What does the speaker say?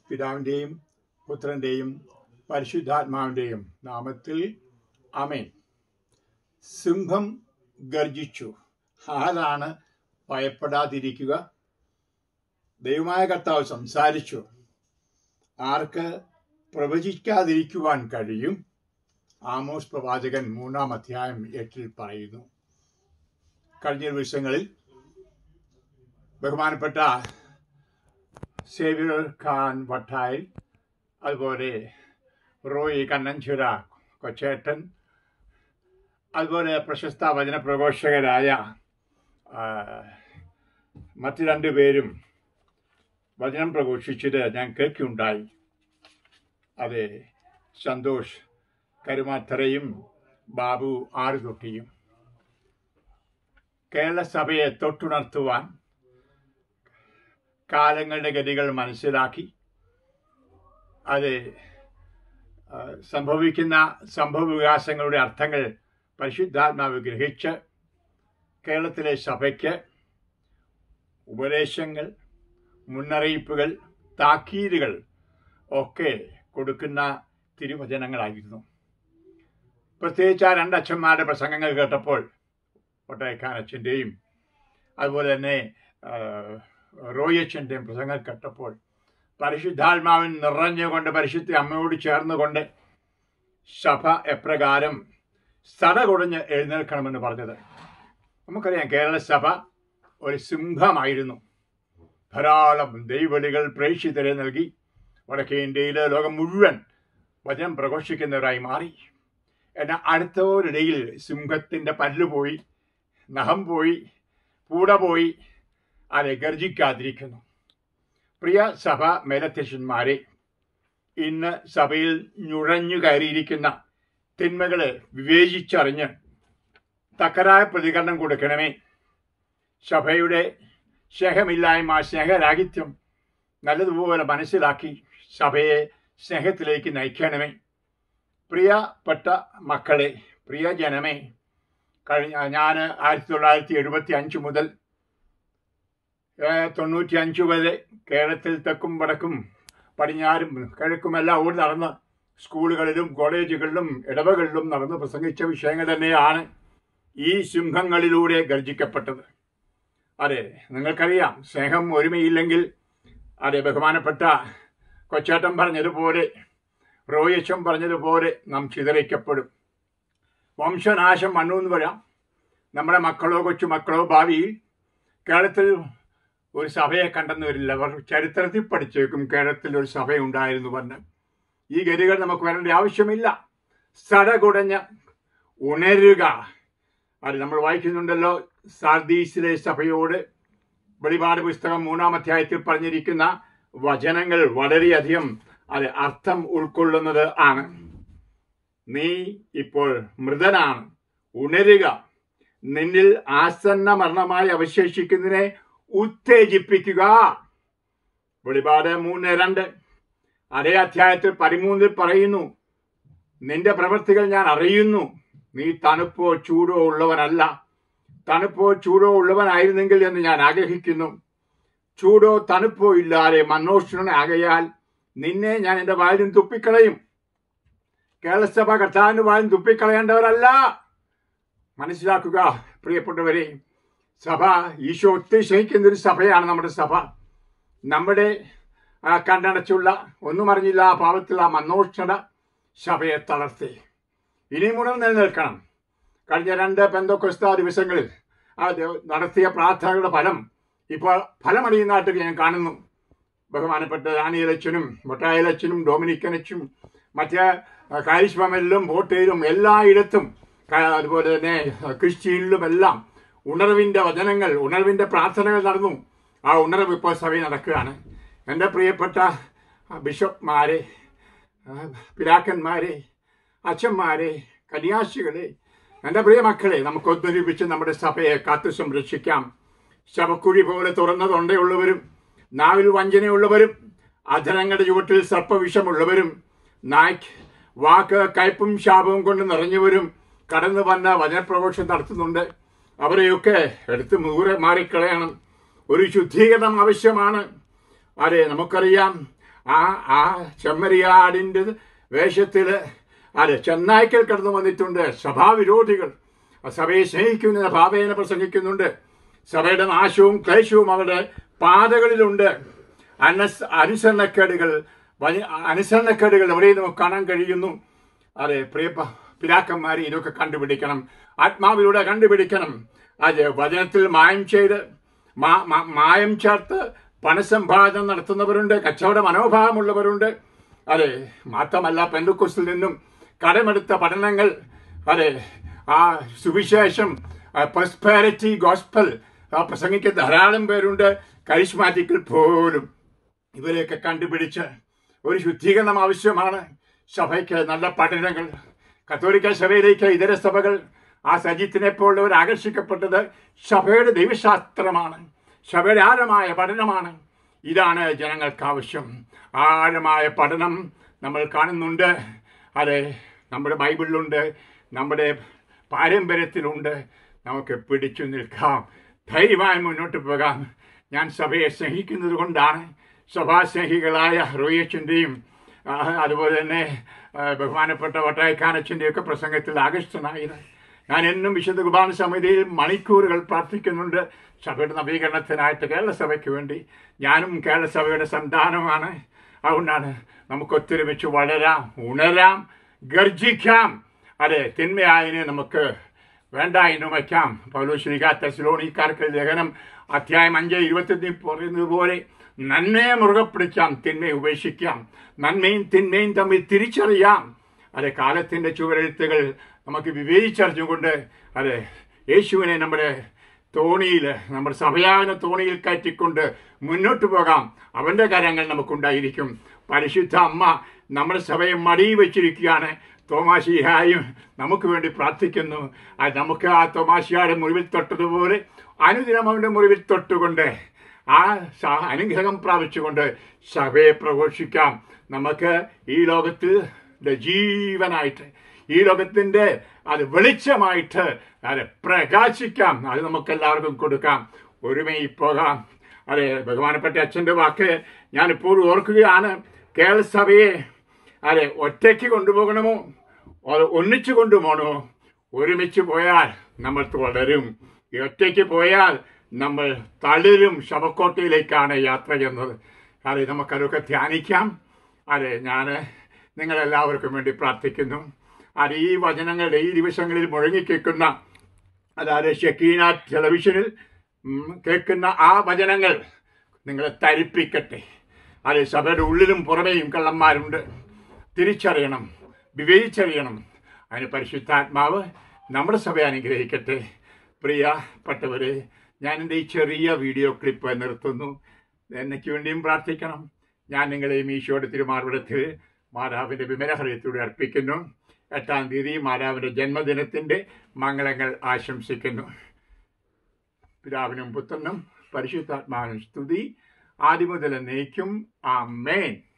പിതാവിൻ്റെയും പുത്രൻ്റെയും പരിശുദ്ധാത്മാവിൻ്റെയും നാമത്തിൽ അമേൻ സിംഹം ഗർജിച്ചു ആരാണ് ഭയപ്പെടാതിരിക്കുക ദൈവമായ കർത്താവ് സംസാരിച്ചു ആർക്ക് പ്രവചിക്കാതിരിക്കുവാൻ കഴിയും ആമോസ് പ്രവാചകൻ മൂന്നാം അധ്യായം എട്ടിൽ പറയുന്നു കഴിഞ്ഞ ദിവസങ്ങളിൽ ബഹുമാനപ്പെട്ട സേവ്യർ ഖാൻ വട്ടായിൽ അതുപോലെ റോയി കണ്ണഞ്ചിറ കൊച്ചേട്ടൻ അതുപോലെ പ്രശസ്ത വചന പ്രഘോഷകരായ ആ, മറ്റ് രണ്ടു പേരും വചനം പ്രഘോഷിച്ചത് ഞാൻ കേൾക്കുകയുണ്ടായി അത് സന്തോഷ് കരുമാത്തറയും ബാബു ആറുതൊട്ടിയും കേരള സഭയെ തൊട്ടുണർത്തുവാൻ കാലങ്ങളുടെ ഗതികൾ മനസ്സിലാക്കി അത് ആ, സംഭവിക്കുന്ന സംഭവ വികാസങ്ങളുടെ അർത്ഥങ്ങൾ പരിശുദ്ധാത്മാവ് ഗ്രഹിച്ച് കേരളത്തിലെ സഭയ്ക്ക് ഉപദേശങ്ങൾ മുന്നറിയിപ്പുകൾ താക്കീതുകൾ ഒക്കെ കൊടുക്കുന്ന തിരുവചനങ്ങളായിരുന്നു പ്രത്യേകിച്ച് ആ രണ്ടച്ഛന്മാരുടെ പ്രസംഗങ്ങൾ കേട്ടപ്പോൾ ഒട്ടേക്കാൻ അച്ഛൻ്റെയും അതുപോലെ തന്നെ ആ, റോയച്ചൻ്റെയും പ്രസംഗം കേട്ടപ്പോൾ പരിശുദ്ധാത്മാവിൻ നിറഞ്ഞുകൊണ്ട് പരിശുദ്ധ അമ്മയോട് ചേർന്നുകൊണ്ട് സഭ എപ്രകാരം സട കുടഞ്ഞ് എഴുന്നേൽക്കണമെന്ന് പറഞ്ഞത് നമുക്കറിയാം കേരള സഭ ഒരു സിംഹമായിരുന്നു ധാരാളം ദൈവലികൾ പ്രേക്ഷിതരെ നൽകി വടക്കേ ഇന്ത്യയിലെ ലോകം മുഴുവൻ വചനം പ്രഘോഷിക്കുന്നവരായി മാറി എന്നാൽ അടുത്തവരിടയിൽ സിംഹത്തിൻ്റെ പല്ല് പോയി നഖം പോയി പൂട പോയി അത് ഗർജിക്കാതിരിക്കുന്നു പ്രിയ സഭ മേലധ്യക്ഷന്മാരെ ഇന്ന് സഭയിൽ നുഴഞ്ഞു കയറിയിരിക്കുന്ന തിന്മകളെ വിവേചിച്ചറിഞ്ഞ് തക്കരായ പ്രതികരണം കൊടുക്കണമേ സഭയുടെ സ്നേഹമില്ലായ്മ സ്നേഹരാഹിത്യം നല്ലതുപോലെ മനസ്സിലാക്കി സഭയെ സ്നേഹത്തിലേക്ക് നയിക്കണമേ പ്രിയപ്പെട്ട മക്കളെ പ്രിയ ജനമേ കഴിഞ്ഞ ഞാൻ ആയിരത്തി തൊള്ളായിരത്തി എഴുപത്തി അഞ്ച് മുതൽ ഏഹ്, തൊണ്ണൂറ്റി അഞ്ച് വരെ കേരളത്തിൽ തെക്കും വടക്കും പടിഞ്ഞാറും കിഴക്കുമെല്ലാം ഓടി നടന്ന് സ്കൂളുകളിലും കോളേജുകളിലും ഇടവകളിലും നടന്ന് പ്രസംഗിച്ച വിഷയങ്ങൾ തന്നെയാണ് ഈ സിംഹങ്ങളിലൂടെ ഗർജിക്കപ്പെട്ടത് അതെ നിങ്ങൾക്കറിയാം സ്നേഹം ഒരുമയില്ലെങ്കിൽ അതെ ബഹുമാനപ്പെട്ട കൊച്ചേട്ടൻ പറഞ്ഞതുപോലെ റോയച്ചൻ പറഞ്ഞതുപോലെ നാം ചിതറിക്കപ്പെടും വംശനാശം വന്നു വരാം നമ്മുടെ മക്കളോ കൊച്ചുമക്കളോ ഭാവിയിൽ കേരളത്തിൽ ഒരു സഭയെ കണ്ടെന്ന് വരില്ല അവർ ചരിത്രത്തിൽ പഠിച്ചേക്കും കേരളത്തിൽ ഒരു സഭയുണ്ടായിരുന്നു പറഞ്ഞ് ഈ ഗതികൾ നമുക്ക് വരേണ്ട ആവശ്യമില്ല സടകുടഞ്ഞ് ഉണരുക അത് നമ്മൾ വായിക്കുന്നുണ്ടല്ലോ സാർദീസിലെ സഭയോട് വെളിപാട് പുസ്തകം മൂന്നാം അധ്യായത്തിൽ പറഞ്ഞിരിക്കുന്ന വചനങ്ങൾ വളരെയധികം അത് അർത്ഥം ഉൾക്കൊള്ളുന്നത് ആണ് നീ ഇപ്പോൾ മൃതനാണ് ഉണരുക നിന്നിൽ ആസന്ന മരണമായി അവശേഷിക്കുന്നതിനെ ഉത്തേജിപ്പിക്കുക വെളിപാട് മൂന്ന് രണ്ട് അതേ അധ്യായത്തിൽ പതിമൂന്നിൽ പറയുന്നു നിന്റെ പ്രവൃത്തികൾ ഞാൻ അറിയുന്നു നീ തണുപ്പോ ചൂടോ ഉള്ളവനല്ല തണുപ്പോ ചൂടോ ഉള്ളവനായിരുന്നെങ്കിൽ എന്ന് ഞാൻ ആഗ്രഹിക്കുന്നു ചൂടോ തണുപ്പോ ഇല്ലാതെ മന്നോഷണനാകയാൽ നിന്നെ ഞാൻ എൻ്റെ വായിലും തുപ്പിക്കളയും കേരളസഭ കർത്താവിൻ്റെ വായിലും തുപ്പിക്കളയേണ്ടവരല്ല മനസ്സിലാക്കുക പ്രിയപ്പെട്ടവരെ സഭ ഈശോ ഒത്തിരി സ്നേഹിക്കുന്ന ഒരു സഭയാണ് നമ്മുടെ സഭ നമ്മുടെ ആ, കണ്ണടച്ചുള്ള ഒന്നും അറിഞ്ഞില്ല ആ പാവത്തിലുള്ള ആ മന്നോഷണ സഭയെ തളർത്തി ഇനിയും ഉണർന്ന് നിലനിൽക്കണം കഴിഞ്ഞ രണ്ട് പെന്തക്കൊസ്ത ദിവസങ്ങളിൽ ആ ദൈവ- നടത്തിയ പ്രാർത്ഥനകളുടെ ഫലം ഇപ്പോൾ ഫലമണിയുന്നതായിട്ട് ഞാൻ കാണുന്നു ബഹുമാനപ്പെട്ട ദാനിയലച്ചനും മൊട്ടായലച്ചനും ഡൊമിനിക്കനച്ചും മറ്റേ കാരിശ്മമലിലും ബോട്ടയിലും എല്ലായിടത്തും ക- അതുപോലെ തന്നെ ക്രിസ്ത്യനിലും എല്ലാം ഉണർവിൻ്റെ വചനങ്ങൾ ഉണർവിൻ്റെ പ്രാർത്ഥനകൾ നടന്നു ആ ഉണർവ് ഇപ്പോൾ സഭയിൽ നടക്കുകയാണ് എൻ്റെ പ്രിയപ്പെട്ട ബിഷപ്പ്മാരെ ആ, പിതാക്കന്മാരെ അച്ഛന്മാരെ കന്യാസികളെ എൻ്റെ പ്രിയ മക്കളെ നമുക്ക് ഒത്തൊരുമിച്ച് നമ്മുടെ സഭയെ കാത്തു സംരക്ഷിക്കാം ശവക്കുഴി പോലെ തുറന്ന തൊണ്ടയുള്ളവരും നാവിൽ വഞ്ചനയുള്ളവരും അധരങ്ങളുടെ ചുവട്ടിൽ സർപ്പവിഷമുള്ളവരും നായ്ക്ക് വാക്ക് കയ്പും ശാപവും കൊണ്ട് നിറഞ്ഞവരും കടന്നു വന്ന വചനപ്രഘോഷം നടത്തുന്നുണ്ട് അവരെയൊക്കെ എടുത്ത് ദൂരെ മാറിക്കളയണം ഒരു ശുദ്ധീകരണം ആവശ്യമാണ് അതെ നമുക്കറിയാം ആ ആ ചെമ്മരിയാടിൻ്റെ വേഷത്തിൽ അതെ ചെന്നായ്ക്കൽ കടന്നു വന്നിട്ടുണ്ട് സഭാവിരോധികൾ ആ സഭയെ സ്നേഹിക്കുന്ന ഭാവേന പ്രസംഗിക്കുന്നുണ്ട് സഭയുടെ നാശവും ക്ലേശവും അവരുടെ പാതകളിലുണ്ട് അനസ് അനുസരണക്കേടുകൾ വലിയ അനുസരണക്കേടുകൾ എവിടെ നമുക്ക് കാണാൻ കഴിയുന്നു അതെ പ്രിയ പ- പിതാക്കന്മാരെ ഇതൊക്കെ കണ്ടുപിടിക്കണം ആത്മാവിലൂടെ കണ്ടുപിടിക്കണം അത് വചനത്തിൽ മായം ചെയ്ത് മാ- മാ- മായം ചേർത്ത് പണസമ്പാദനം നടത്തുന്നവരുണ്ട് കച്ചവട മനോഭാവമുള്ളവരുണ്ട് അതെ മാത്രമല്ല പെന്തുക്കുസിൽ നിന്നും കടമെടുത്ത പഠനങ്ങൾ അതെ ആ സുവിശേഷം പ്രോസ്പാരിറ്റി ഗോസ്പൽ ആ പ്രസംഗിക്കുന്ന ധാരാളം പേരുണ്ട് കരിസ്മാറ്റിക്കിൽ പോലും ഇവരെയൊക്കെ കണ്ടുപിടിച്ച് ഒരു ശുദ്ധീകരണം ആവശ്യമാണ് സഭയ്ക്ക് നല്ല പഠനങ്ങൾ കത്തോലിക്ക സഭയിലേക്ക് ഇതര സഭകൾ ആ സജിത്തിനെ പോലുള്ളവർ ആകർഷിക്കപ്പെട്ടത് സഭയുടെ ദൈവശാസ്ത്രമാണ് സഭയുടെ ആഴമായ പഠനമാണ് ഇതാണ് ജനങ്ങൾക്ക് ആവശ്യം ആഴമായ പഠനം നമ്മൾ കാണുന്നുണ്ട് അതെ നമ്മുടെ ബൈബിളിലുണ്ട് നമ്മുടെ പാരമ്പര്യത്തിലുണ്ട് നമുക്ക് പിടിച്ചു നിൽക്കാം ധൈര്യമായി മുന്നോട്ട് പോകാം ഞാൻ സഭയെ സ്നേഹിക്കുന്നത് കൊണ്ടാണ് സഭാസ്നേഹികളായ റോയച്ചൻ്റെയും അതുപോലെ തന്നെ ആ, ബഹുമാനപ്പെട്ട വട്ടായിക്കാനച്ചൻ്റെയും ഒക്കെ പ്രസംഗത്തിൽ ആകർഷ്ടനായത് ഞാൻ എന്നും വിശുദ്ധ കുർബാന സമിതിയിൽ മണിക്കൂറുകൾ പ്രാർത്ഥിക്കുന്നുണ്ട് സഭയുടെ നവീകരണത്തിനായിട്ട് കേരള സഭയ്ക്ക് വേണ്ടി ഞാനും കേരള സഭയുടെ സന്താനമാണ് അതുകൊണ്ടാണ് നമുക്ക് ഒത്തൊരുമിച്ച് വളരാം ഉണരാം ഗർജിക്കാം അതെ തിന്മയായതിനെ നമുക്ക് വേണ്ട എന്ന് വയ്ക്കാം പൗലോശ്രീക തെസ്ലോണിക്കാർക്ക് ലേഖനം അധ്യായം അഞ്ച് ഇരുപത്തി പറയുന്നത് പോലെ നന്മയെ മുറുകെ പിടിക്കാം തിന്മയെ ഉപേക്ഷിക്കാം നന്മയും തിന്മയും തമ്മിൽ തിരിച്ചറിയാം അതെ കാലത്തിന്റെ ചുവരെഴുത്തുകൾ നമുക്ക് വിവേചിച്ചറിഞ്ഞുകൊണ്ട് അതെ യേശുവിനെ നമ്മുടെ തോണിയിൽ നമ്മുടെ സഭയാകുന്ന തോണിയിൽ കയറ്റിക്കൊണ്ട് മുന്നോട്ട് പോകാം അവന്റെ കാര്യങ്ങൾ നമുക്കുണ്ടായിരിക്കും പരിശുദ്ധ അമ്മ നമ്മുടെ സഭയെ മടി വെച്ചിരിക്കുകയാണ് തോമാശിഹായും നമുക്ക് വേണ്ടി പ്രാർത്ഥിക്കുന്നു അത് നമുക്ക് ആ തോമാശിയുടെ മുറിവിൽ തൊട്ടതുപോലെ അനുദിനം അവന്റെ മുറിവിൽ തൊട്ടുകൊണ്ട് ആ സ- അനുഗ്രഹം പ്രാപിച്ചുകൊണ്ട് സഭയെ പ്രഘോഷിക്കാം നമുക്ക് ഈ ലോകത്ത് ജീവനായിട്ട് ഈ ലോകത്തിന്റെ അത് വെളിച്ചമായിട്ട് അത് പ്രകാശിക്കാം അത് നമുക്ക് എല്ലാവർക്കും കൊടുക്കാം ഒരുമയിൽ പോകാം അതെ ബഹുമാനപ്പെട്ട അച്ഛൻ്റെ വാക്ക് ഞാൻ ഇപ്പോൾ ഓർക്കുകയാണ് കേരള സഭയെ അതെ ഒറ്റയ്ക്ക് കൊണ്ടുപോകണമോ അത് ഒന്നിച്ചു കൊണ്ടുപോകണോ ഒരുമിച്ച് പോയാൽ നമ്മൾ തുടരും ഈ ഒറ്റയ്ക്ക് പോയാൽ നമ്മൾ തളിരും ശവക്കോട്ടയിലേക്കാണ് യാത്ര ചെയ്യുന്നത് അതെ നമുക്കതൊക്കെ ധ്യാനിക്കാം അതെ ഞാൻ നിങ്ങളെല്ലാവർക്കും വേണ്ടി പ്രാർത്ഥിക്കുന്നു അത് ഈ വചനങ്ങളുടെ ഈ ദിവസങ്ങളിൽ മുഴങ്ങിക്കേൾക്കുന്ന അതായത് ഷക്കീന ടെലിവിഷനിൽ ഉം, കേൾക്കുന്ന ആ വചനങ്ങൾ നിങ്ങളെ തരിപ്പിക്കട്ടെ അത് സഭയുടെ ഉള്ളിലും പുറമേയും കള്ളന്മാരുണ്ട് തിരിച്ചറിയണം വിവേചിച്ചറിയണം അതിന് പരിശുദ്ധാത്മാവ് നമ്മുടെ സഭ അനുഗ്രഹിക്കട്ടെ പ്രിയപ്പെട്ടവരെ ഞാൻ എൻ്റെ ഈ ചെറിയ വീഡിയോ ക്ലിപ്പ് നിർത്തുന്നു എനിക്ക് വേണ്ടിയും പ്രാർത്ഥിക്കണം ഞാൻ നിങ്ങളെയും ഈശോയുടെ തിരുമാർവിടത്തിൽ മാതാവിൻ്റെ വിമലഹൃദയത്തോടെ അർപ്പിക്കുന്നു എട്ടാം തീയതി മാതാവിൻ്റെ ജന്മദിനത്തിൻ്റെ മംഗളങ്ങൾ ആശംസിക്കുന്നു പിതാവിനും പുത്രനും പരിശുദ്ധാത്മാവിനും സ്തുതി ആദ്യം മുതൽ എന്നേക്കും ആ മേൻ